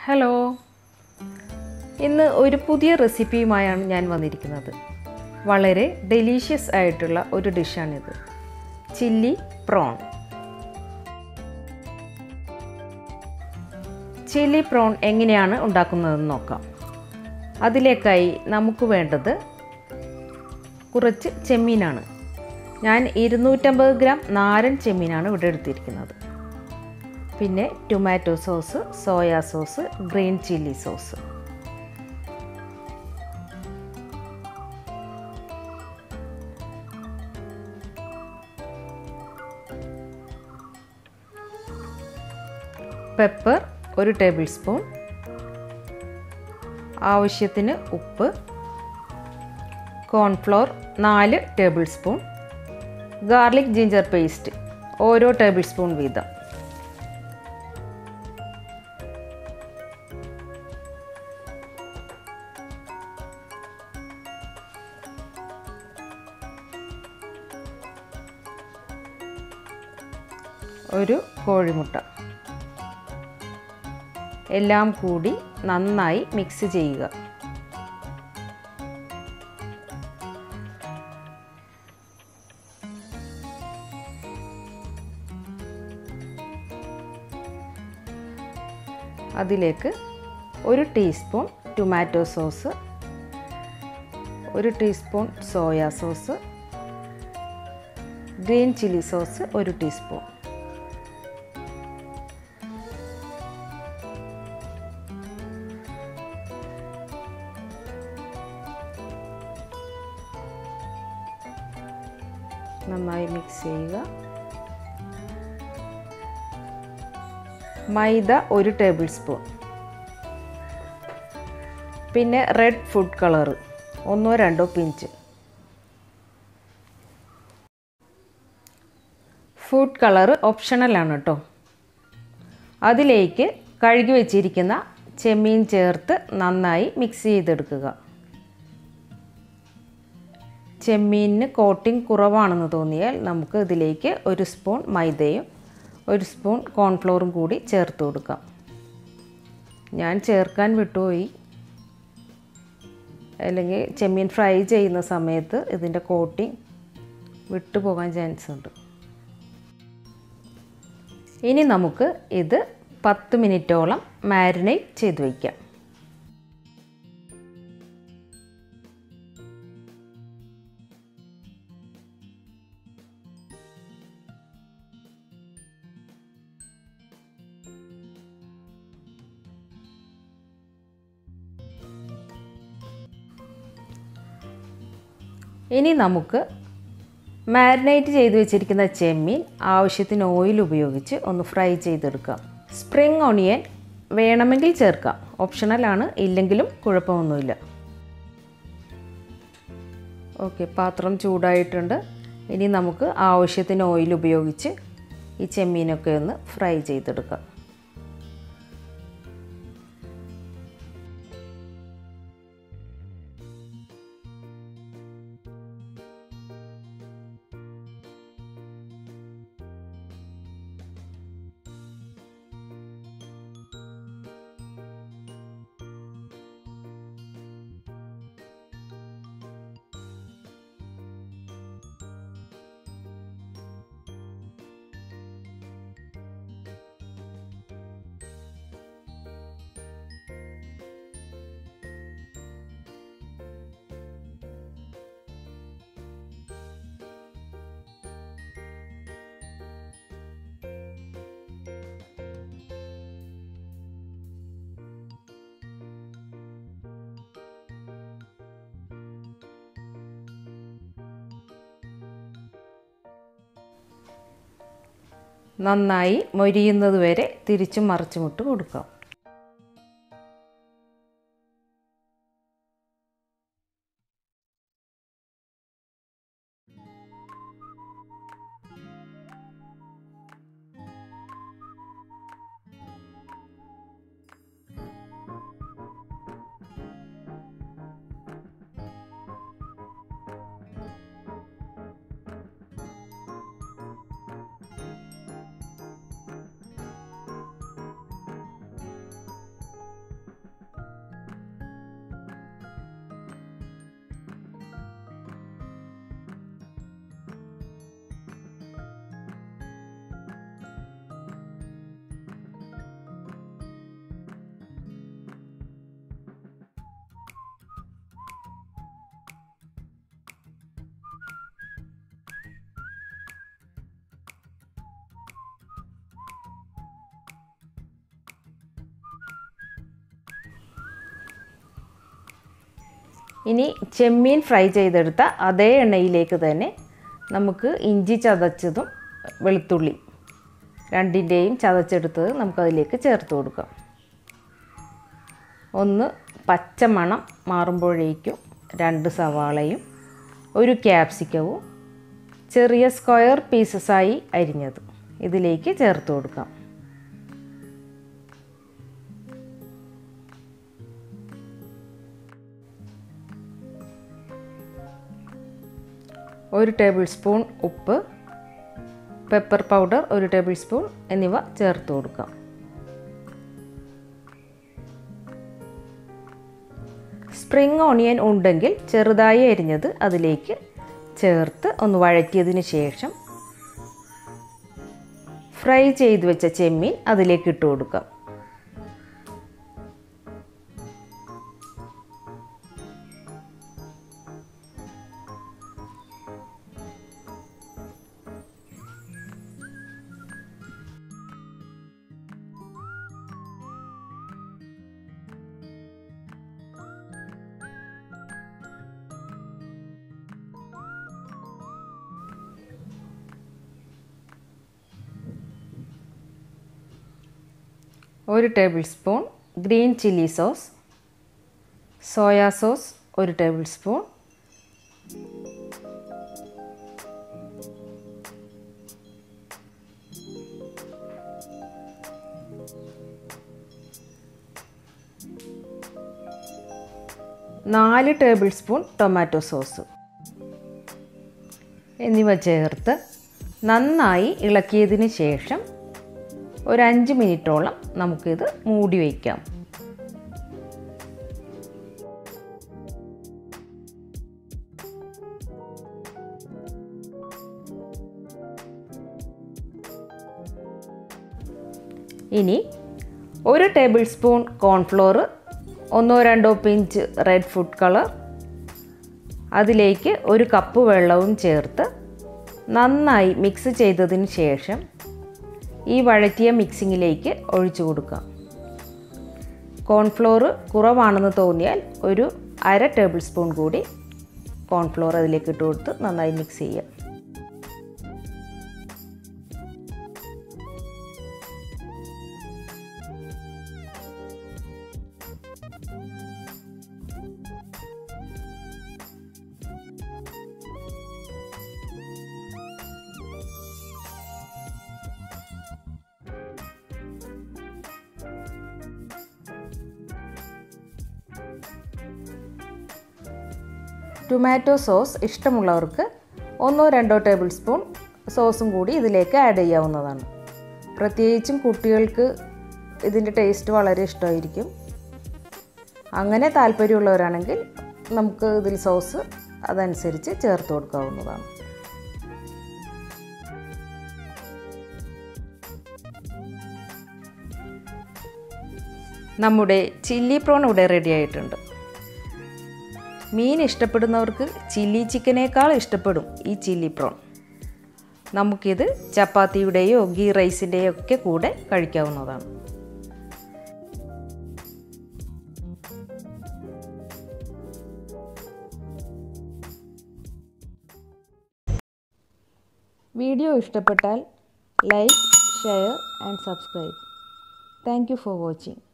hello ഇന്ന് ഒരു പുതിയ റെസിപ്പിയുമായാണ് ഞാൻ വന്നിരിക്കുന്നത് വളരെ ഡെലീഷ്യസ് ആയിട്ടുള്ള ഒരു ഡിഷാണിത് ചില്ലി പ്രോൺ ചില്ലി പ്രോൺ എങ്ങനെയാണ് ഉണ്ടാക്കുന്നതെന്ന് നോക്കാം അതിലേക്കായി നമുക്ക് വേണ്ടത് കുറച്ച് ചെമ്മീനാണ് ഞാൻ ഇരുന്നൂറ്റമ്പത് ഗ്രാം നാരൻ ചെമ്മീനാണ് ഇവിടെ എടുത്തിരിക്കുന്നത് പിന്നെ tomato sauce soya sauce green chilli sauce pepper ഒരു ടേബിൾ സ്പൂൺ ആവശ്യത്തിന് ഉപ്പ് കോൺഫ്ലോർ നാല് tablespoon garlic ginger paste ഓരോ ടേബിൾ സ്പൂൺ വീതം ഒരു കോഴിമുട്ട എല്ലാം കൂടി നന്നായി മിക്സ് ചെയ്യുക അതിലേക്ക് ഒരു ടീസ്പൂൺ ടൊമാറ്റോ സോസ് ഒരു teaspoon soya sauce green chilli sauce ഒരു ടീസ്പൂൺ നന്നായി മിക്സ് ചെയ്യുക മൈദ ഒരു ടേബിൾ സ്പൂൺ പിന്നെ റെഡ് ഫുഡ് കളർ ഒന്നോ രണ്ടോ പിഞ്ച് ഫുഡ് കളർ ഓപ്ഷണലാണ് കേട്ടോ അതിലേക്ക് കഴുകി വെച്ചിരിക്കുന്ന ചെമ്മീൻ ചേർത്ത് നന്നായി മിക്സ് ചെയ്തെടുക്കുക ചെമ്മീനിന് കോട്ടിംഗ് കുറവാണെന്ന് തോന്നിയാൽ നമുക്ക് ഇതിലേക്ക് ഒരു സ്പൂൺ മൈദയും ഒരു സ്പൂൺ കോൺഫ്ലോറും കൂടി ചേർത്ത് കൊടുക്കാം ഞാൻ ചേർക്കാൻ വിട്ടുപോയി അല്ലെങ്കിൽ ചെമ്മീൻ ഫ്രൈ ചെയ്യുന്ന സമയത്ത് ഇതിൻ്റെ കോട്ടിംഗ് വിട്ടു പോകാൻ ചാൻസ് ഉണ്ട് ഇനി നമുക്ക് ഇത് പത്ത് മിനിറ്റോളം മാരിനേറ്റ് ചെയ്ത് വയ്ക്കാം ഇനി നമുക്ക് മാരിനേറ്റ് ചെയ്ത് വെച്ചിരിക്കുന്ന ചെമ്മീൻ ആവശ്യത്തിന് ഓയിൽ ഉപയോഗിച്ച് ഒന്ന് ഫ്രൈ ചെയ്തെടുക്കാം സ്പ്രിങ് ഓണിയൻ വേണമെങ്കിൽ ചേർക്കാം ഓപ്ഷണലാണ് ഇല്ലെങ്കിലും കുഴപ്പമൊന്നുമില്ല ഓക്കെ പാത്രം ചൂടായിട്ടുണ്ട് ഇനി നമുക്ക് ആവശ്യത്തിന് ഓയിൽ ഉപയോഗിച്ച് ഈ ചെമ്മീനൊക്കെ ഒന്ന് ഫ്രൈ ചെയ്തെടുക്കാം നന്നായി മൊരിയുന്നത് വരെ തിരിച്ചും മറിച്ചുമിട്ട് കൊടുക്കാം ഇനി ചെമ്മീൻ ഫ്രൈ ചെയ്തെടുത്ത അതേ എണ്ണയിലേക്ക് തന്നെ നമുക്ക് ഇഞ്ചി ചതച്ചതും വെളുത്തുള്ളി രണ്ടിൻ്റെയും ചതച്ചെടുത്തത് നമുക്കതിലേക്ക് ചേർത്ത് കൊടുക്കാം ഒന്ന് പച്ചമണം മാറുമ്പോഴേക്കും രണ്ട് സവാളയും ഒരു ക്യാപ്സിക്കവും ചെറിയ സ്ക്വയർ പീസസായി അരിഞ്ഞത് ഇതിലേക്ക് ചേർത്ത് കൊടുക്കാം ഒരു ടേബിൾ സ്പൂൺ ഉപ്പ് പെപ്പർ പൗഡർ ഒരു ടേബിൾ സ്പൂൺ എന്നിവ ചേർത്ത് കൊടുക്കാം സ്പ്രിങ് ഓണിയൻ ഉണ്ടെങ്കിൽ ചെറുതായി അരിഞ്ഞത് അതിലേക്ക് ചേർത്ത് ഒന്ന് വഴറ്റിയതിന് ശേഷം ഫ്രൈ ചെയ്ത് വെച്ച ചെമ്മീൻ അതിലേക്ക് ഇട്ട് കൊടുക്കാം ഒരു tablespoon green chilli sauce soya sauce ഒരു ടേബിൾ സ്പൂൺ നാല് ടേബിൾ സ്പൂൺ ടൊമാറ്റോ സോസ് എന്നിവ ചേർത്ത് നന്നായി ഇളക്കിയതിന് ശേഷം ഒരു അഞ്ച് മിനിറ്റോളം നമുക്കിത് മൂടി വയ്ക്കാം ഇനി ഒരു ടേബിൾ സ്പൂൺ കോൺഫ്ലോർ ഒന്നോ രണ്ടോ പിഞ്ച് റെഡ് ഫുഡ് കളർ അതിലേക്ക് ഒരു കപ്പ് വെള്ളവും ചേർത്ത് നന്നായി മിക്സ് ചെയ്തതിന് ശേഷം ഈ വഴറ്റിയ മിക്സിങ്ങിലേക്ക് ഒഴിച്ചു കൊടുക്കാം കോൺഫ്ലോർ കുറവാണെന്ന് തോന്നിയാൽ ഒരു അര ടേബിൾ സ്പൂൺ കൂടി കോൺഫ്ലോർ അതിലേക്ക് ഇട്ട് കൊടുത്ത് നന്നായി മിക്സ് ചെയ്യാം ടൊമാറ്റോ സോസ് ഇഷ്ടമുള്ളവർക്ക് ഒന്നോ രണ്ടോ ടേബിൾ സ്പൂൺ സോസും കൂടി ഇതിലേക്ക് ആഡ് ചെയ്യാവുന്നതാണ് പ്രത്യേകിച്ചും കുട്ടികൾക്ക് ഇതിൻ്റെ ടേസ്റ്റ് വളരെ ഇഷ്ടമായിരിക്കും അങ്ങനെ താല്പര്യമുള്ളവരാണെങ്കിൽ നമുക്ക് ഇതിൽ സോസ് അതനുസരിച്ച് ചേർത്ത് കൊടുക്കാവുന്നതാണ് നമ്മുടെ ചില്ലി പ്രോൺ ഇവിടെ റെഡി ആയിട്ടുണ്ട് മീൻ ഇഷ്ടപ്പെടുന്നവർക്ക് ചില്ലി ചിക്കനേക്കാൾ ഇഷ്ടപ്പെടും ഈ ചില്ലി പ്രോൺ നമുക്കിത് ചപ്പാത്തിയുടെയോ ഗീ റൈസിൻ്റെയോ ഒക്കെ കൂടെ കഴിക്കാവുന്നതാണ് വീഡിയോ ഇഷ്ടപ്പെട്ടാൽ like share and subscribe thank you for watching